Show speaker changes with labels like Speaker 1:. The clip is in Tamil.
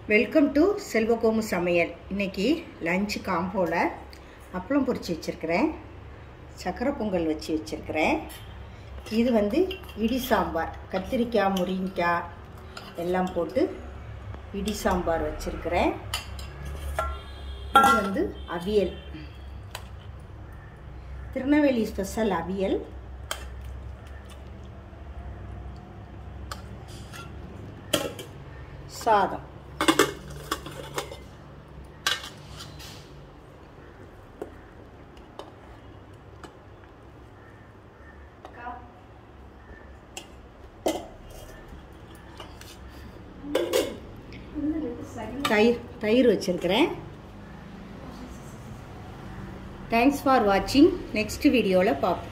Speaker 1: வெல்கம் டு செல்வகோமு சமையல் இன்னைக்கு லஞ்சு காம்போவில் அப்பளம் பொரிச்சு வச்சுருக்கிறேன் சக்கரை பொங்கல் வச்சு வச்சுருக்கிறேன் இது வந்து இடி சாம்பார் கத்திரிக்காய் முருங்கைக்காய் எல்லாம் போட்டு இடி சாம்பார் வச்சுருக்கிறேன் இது வந்து அவியல் திருநெல்வேலி ஸ்பெஷல் அவியல் சாதம் தயிர் தயிர் வச்சுருக்கிறேன் தேங்க்ஸ் ஃபார் வாட்சிங் நெக்ஸ்ட் வீடியோவில் பார்ப்போம்